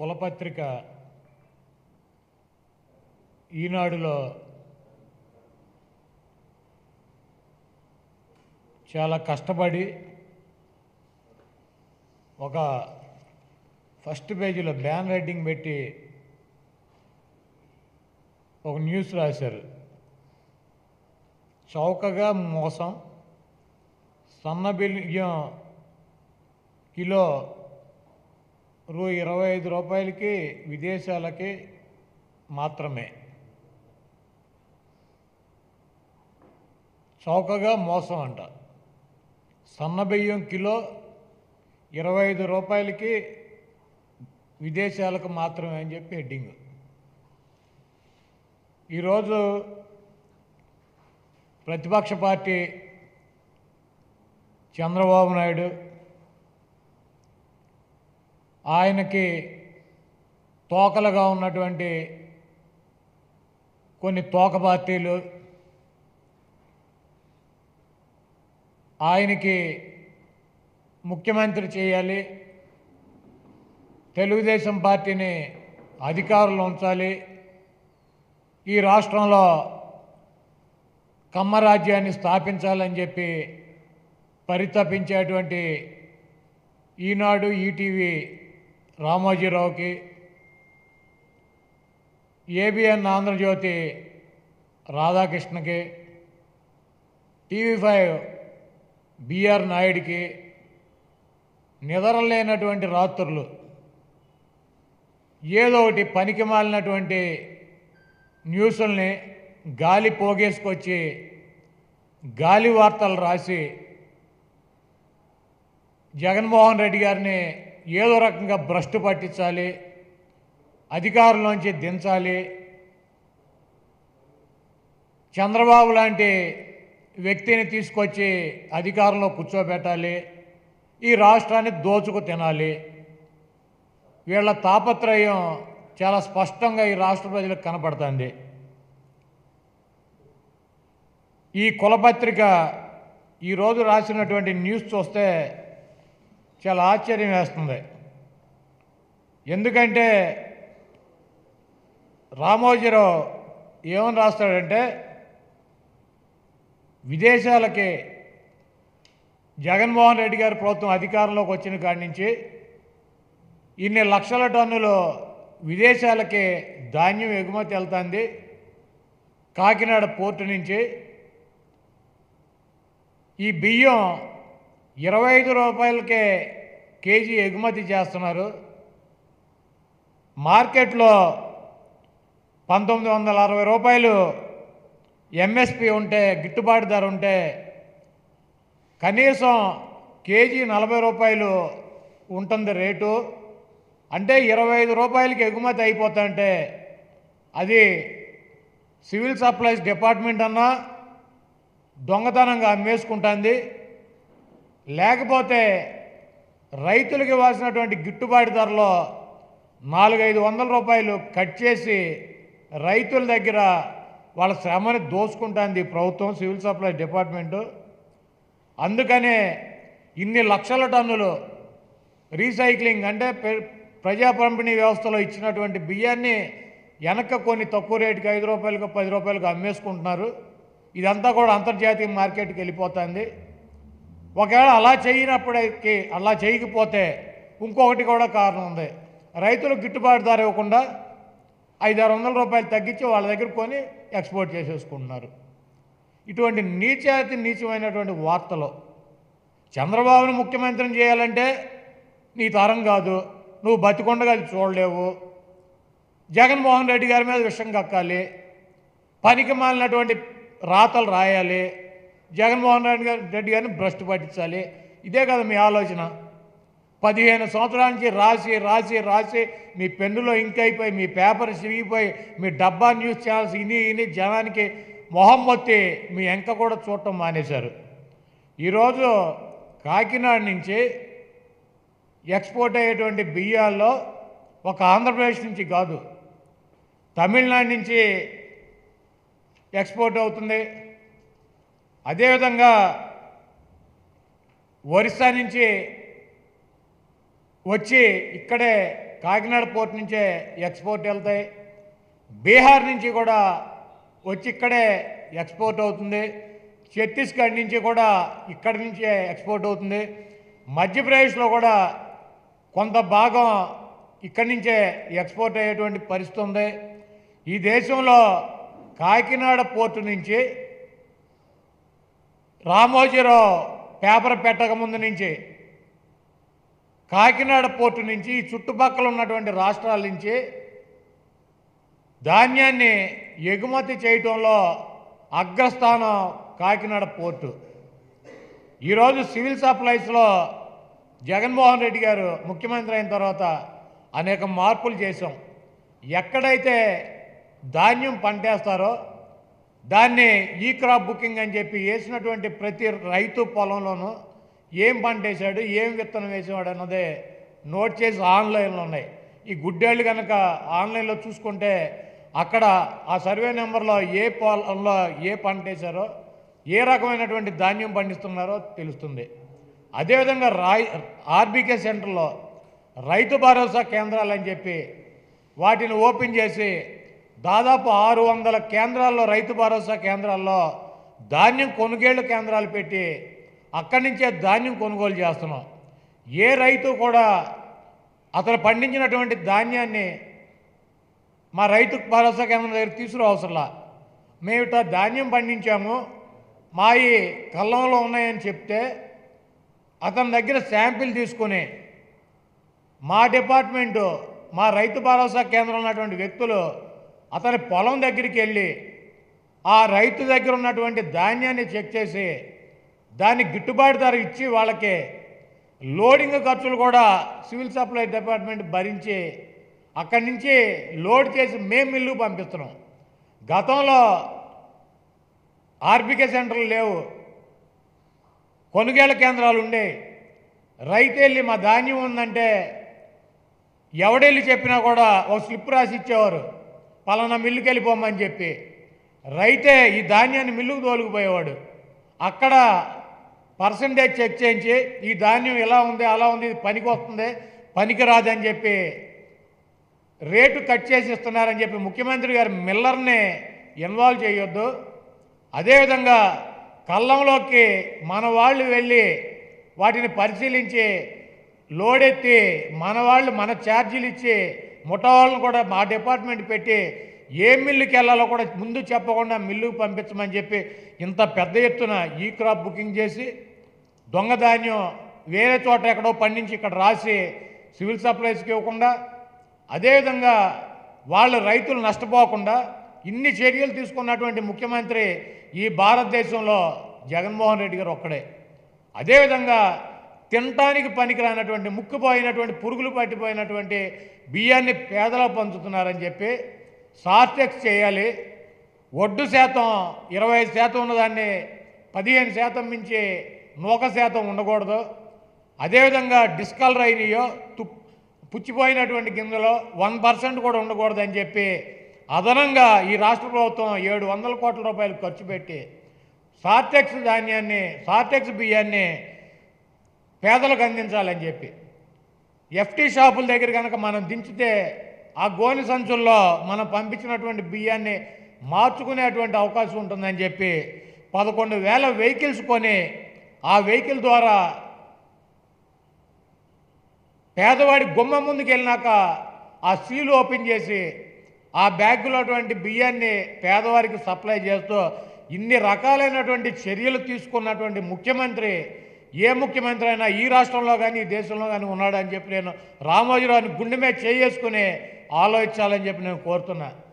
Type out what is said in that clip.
కులపత్రిక ఈనాడులో చాలా కష్టపడి ఒక ఫస్ట్ పేజీలో బ్యాన్ రైటింగ్ పెట్టి ఒక న్యూస్ రాశారు చౌకగా మోసం సన్న బియ్యం కిలో రూ ఇరవై ఐదు రూపాయలకి విదేశాలకి మాత్రమే చౌకగా మోసం అంట సన్న బియ్యం కిలో ఇరవై ఐదు రూపాయలకి విదేశాలకు మాత్రమే అని చెప్పి హెడ్డింగ్ ఈరోజు ప్రతిపక్ష పార్టీ చంద్రబాబు నాయుడు ఆయనకి తోకలుగా ఉన్నటువంటి కొన్ని తోక పార్టీలు ఆయనకి ముఖ్యమంత్రి చేయాలి తెలుగుదేశం పార్టీని అధికారంలో ఉంచాలి ఈ రాష్ట్రంలో కమ్మరాజ్యాన్ని స్థాపించాలని చెప్పి పరితపించేటువంటి ఈనాడు ఈటీవీ రామోజీరావుకి ఏబిఎన్ ఆంధ్రజ్యోతి రాధాకృష్ణకి టీవీ ఫైవ్ బిఆర్ నాయుడికి నిద్రలేనటువంటి రాత్రులు ఏదో ఒకటి పనికి మాలినటువంటి న్యూసుల్ని గాలి పోగేసుకొచ్చి గాలి వార్తలు రాసి జగన్మోహన్ రెడ్డి గారిని ఏదో రకంగా భ్రష్టు పట్టించాలి అధికారంలోంచి దించాలి చంద్రబాబు లాంటి వ్యక్తిని తీసుకొచ్చి అధికారంలో కూర్చోబెట్టాలి ఈ రాష్ట్రాన్ని దోచుకు తినాలి వీళ్ళ తాపత్రయం చాలా స్పష్టంగా ఈ రాష్ట్ర ప్రజలకు కనపడుతుంది ఈ కులపత్రిక ఈరోజు రాసినటువంటి న్యూస్ చూస్తే చాలా ఆశ్చర్యం వేస్తుంది ఎందుకంటే రామోజీరావు ఏమని రాస్తాడంటే విదేశాలకి జగన్మోహన్ రెడ్డి గారి ప్రభుత్వం అధికారంలోకి వచ్చిన కాడి నుంచి ఇన్ని లక్షల టన్నులు విదేశాలకి ధాన్యం ఎగుమతి వెళ్తుంది కాకినాడ పోర్టు నుంచి ఈ బియ్యం ఇరవై ఐదు రూపాయలకే కేజీ ఎగుమతి చేస్తున్నారు మార్కెట్లో పంతొమ్మిది వందల అరవై రూపాయలు ఎంఎస్పి ఉంటే గిట్టుబాటు ధర ఉంటే కనీసం కేజీ నలభై రూపాయలు ఉంటుంది రేటు అంటే ఇరవై ఐదు రూపాయలకి ఎగుమతి అయిపోతుంటే అది సివిల్ సప్లైస్ డిపార్ట్మెంట్ అన్నా దొంగతనంగా అమ్మేసుకుంటుంది లేకపోతే రైతులకు ఇవ్వాల్సినటువంటి గిట్టుబాటు ధరలో నాలుగైదు వందల రూపాయలు కట్ చేసి రైతుల దగ్గర వాళ్ళ శ్రమని దోసుకుంటుంది ఈ ప్రభుత్వం సివిల్ సప్లై డిపార్ట్మెంటు అందుకనే ఇన్ని లక్షల టన్నులు రీసైక్లింగ్ అంటే పె- ప్రజా పంపిణీ వ్యవస్థలో ఇచ్చినటువంటి బియ్యాన్ని వెనక కొన్ని తక్కువ రేటుకి ఐదు రూపాయలకు పది రూపాయలకు అమ్మేసుకుంటున్నారు ఇదంతా కూడా అంతర్జాతీయ మార్కెట్కి వెళ్ళిపోతుంది ఒకవేళ అలా చేయనప్పటికీ అలా చేయకపోతే ఇంకొకటి కూడా కారణం ఉంది రైతులకు గిట్టుబాటు ధర ఇవ్వకుండా ఐదారు వందల రూపాయలు తగ్గించి వాళ్ళ దగ్గర కొని ఎక్స్పోర్ట్ చేసేసుకుంటున్నారు ఇటువంటి నీచాతి నీచమైనటువంటి వార్తలు చంద్రబాబును ముఖ్యమంత్రిని చేయాలంటే నీ తరం కాదు నువ్వు బతికొండగా అది చూడలేవు జగన్మోహన్ రెడ్డి గారి మీద విషం కక్కాలి పనికి మాలినటువంటి రాతలు రాయాలి జగన్మోహన్ రెడ్డి గారి రెడ్డి గారిని భ్రష్టు పట్టించాలి ఇదే కదా మీ ఆలోచన పదిహేను సంవత్సరాల నుంచి రాసి రాసి రాసి మీ పెన్నులో ఇంక్ అయిపోయి మీ పేపర్ చిరిగిపోయి మీ డబ్బా న్యూస్ ఛానల్స్ ఇని ఇని జనానికి మొహం మొత్తి మీ ఎంక కూడా చూడటం మానేశారు ఈరోజు కాకినాడ నుంచి ఎక్స్పోర్ట్ అయ్యేటువంటి బియ్యాల్లో ఒక ఆంధ్రప్రదేశ్ నుంచి కాదు తమిళనాడు నుంచి ఎక్స్పోర్ట్ అవుతుంది అదేవిధంగా ఒరిస్సా నుంచి వచ్చి ఇక్కడే కాకినాడ పోర్ట్ నుంచే ఎక్స్పోర్ట్ వెళ్తాయి బీహార్ నుంచి కూడా వచ్చి ఇక్కడే ఎక్స్పోర్ట్ అవుతుంది ఛత్తీస్గఢ్ నుంచి కూడా ఇక్కడి నుంచే ఎక్స్పోర్ట్ అవుతుంది మధ్యప్రదేశ్లో కూడా కొంత భాగం ఇక్కడి నుంచే ఎక్స్పోర్ట్ అయ్యేటువంటి పరిస్థితి ఉంది ఈ దేశంలో కాకినాడ పోర్టు నుంచి రామోజీరావు పేపర్ పెట్టక ముందు నుంచి కాకినాడ పోర్టు నుంచి ఈ చుట్టుపక్కల ఉన్నటువంటి రాష్ట్రాల నుంచి ధాన్యాన్ని ఎగుమతి చేయటంలో అగ్రస్థానం కాకినాడ పోర్టు ఈరోజు సివిల్ సప్లైస్లో జగన్మోహన్ రెడ్డి గారు ముఖ్యమంత్రి అయిన తర్వాత అనేక మార్పులు చేశాం ఎక్కడైతే ధాన్యం పంటేస్తారో దాన్ని ఈ క్రాప్ బుకింగ్ అని చెప్పి వేసినటువంటి ప్రతి రైతు పొలంలోనూ ఏం పంట వేసాడు ఏం విత్తనం వేసేవాడు అన్నదే నోట్ చేసి ఆన్లైన్లో ఉన్నాయి ఈ గుడ్డేళ్ళు కనుక ఆన్లైన్లో చూసుకుంటే అక్కడ ఆ సర్వే నెంబర్లో ఏ పొలంలో ఏ పంట వేశారో ఏ రకమైనటువంటి ధాన్యం పండిస్తున్నారో తెలుస్తుంది అదేవిధంగా రాయ్ ఆర్బీకే సెంటర్లో రైతు భరోసా కేంద్రాలు అని చెప్పి వాటిని ఓపెన్ చేసి దాదాపు ఆరు వందల కేంద్రాల్లో రైతు భరోసా కేంద్రాల్లో ధాన్యం కొనుగోలు కేంద్రాలు పెట్టి అక్కడి నుంచే ధాన్యం కొనుగోలు చేస్తున్నాం ఏ రైతు కూడా అతను పండించినటువంటి ధాన్యాన్ని మా రైతు భరోసా కేంద్రం దగ్గర తీసుకురావసరంలా మేము ఇట్లా ధాన్యం పండించాము మాయి కల్లంలో ఉన్నాయని చెప్తే అతని దగ్గర శాంపిల్ తీసుకుని మా డిపార్ట్మెంటు మా రైతు భరోసా కేంద్రం ఉన్నటువంటి వ్యక్తులు అతని పొలం దగ్గరికి వెళ్ళి ఆ రైతు దగ్గర ఉన్నటువంటి ధాన్యాన్ని చెక్ చేసి దాన్ని గిట్టుబాటు ధర ఇచ్చి వాళ్ళకి లోడింగ్ ఖర్చులు కూడా సివిల్ సప్లై డిపార్ట్మెంట్ భరించి అక్కడి నుంచి లోడ్ చేసి మేము మిల్లు పంపిస్తున్నాం గతంలో ఆర్బికే సెంటర్లు లేవు కొనుగోలు కేంద్రాలు ఉండే రైతు వెళ్ళి మా ధాన్యం ఉందంటే ఎవడెళ్ళి చెప్పినా కూడా ఒక స్లిప్ రాసి ఇచ్చేవారు పలానా మిల్లుకి వెళ్ళిపోమని చెప్పి రైతే ఈ ధాన్యాన్ని మిల్లుకు తోలుకుపోయేవాడు అక్కడ పర్సంటేజ్ చెక్ చేయించి ఈ ధాన్యం ఎలా ఉంది అలా ఉంది ఇది పనికి వస్తుంది పనికి రాదని చెప్పి రేటు కట్ చేసి ఇస్తున్నారని చెప్పి ముఖ్యమంత్రి గారు మిల్లర్ని ఇన్వాల్వ్ చేయొద్దు అదేవిధంగా కళ్ళంలోకి మన వాళ్ళు వెళ్ళి వాటిని పరిశీలించి లోడెత్తి మన వాళ్ళు మన ఛార్జీలు ఇచ్చి ముఠా వాళ్ళని కూడా మా డిపార్ట్మెంట్ పెట్టి ఏ మిల్లుకి వెళ్ళాలో కూడా ముందు చెప్పకుండా మిల్లుకు పంపించమని చెప్పి ఇంత పెద్ద ఎత్తున ఈ క్రాప్ బుకింగ్ చేసి దొంగ ధాన్యం వేరే చోట ఎక్కడో పండించి ఇక్కడ రాసి సివిల్ సప్లైస్కి ఇవ్వకుండా అదేవిధంగా వాళ్ళ రైతులు నష్టపోకుండా ఇన్ని చర్యలు తీసుకున్నటువంటి ముఖ్యమంత్రి ఈ భారతదేశంలో జగన్మోహన్ రెడ్డి గారు ఒక్కడే అదేవిధంగా తినటానికి పనికిరానటువంటి ముక్కుపోయినటువంటి పురుగులు పట్టిపోయినటువంటి బియ్యాన్ని పేదలకు పంచుతున్నారని చెప్పి సార్టెక్స్ చేయాలి ఒడ్డు శాతం ఇరవై ఐదు శాతం ఉన్నదాన్ని పదిహేను శాతం మించి నూక శాతం ఉండకూడదు అదేవిధంగా డిస్కలర్ అయినాయో తు పుచ్చిపోయినటువంటి గింజలో వన్ పర్సెంట్ కూడా ఉండకూడదని చెప్పి అదనంగా ఈ రాష్ట్ర ప్రభుత్వం ఏడు వందల కోట్ల రూపాయలు ఖర్చు పెట్టి సార్టెక్స్ ధాన్యాన్ని సార్టెక్స్ బియ్యాన్ని పేదలకు అందించాలని చెప్పి ఎఫ్టీ షాపుల దగ్గర కనుక మనం దించితే ఆ గోని సంచుల్లో మనం పంపించినటువంటి బియ్యాన్ని మార్చుకునేటువంటి అవకాశం ఉంటుందని చెప్పి పదకొండు వేల వెహికల్స్ కొని ఆ వెహికల్ ద్వారా పేదవాడి గుమ్మ ముందుకు వెళ్ళినాక ఆ సీల్ ఓపెన్ చేసి ఆ బ్యాగులో అటువంటి బియ్యాన్ని పేదవారికి సప్లై చేస్తూ ఇన్ని రకాలైనటువంటి చర్యలు తీసుకున్నటువంటి ముఖ్యమంత్రి ఏ ముఖ్యమంత్రి అయినా ఈ రాష్ట్రంలో కానీ ఈ దేశంలో కానీ ఉన్నాడని చెప్పి నేను రామోజీరావుని గుండె మీద చేసుకుని ఆలోచించాలని చెప్పి నేను కోరుతున్నా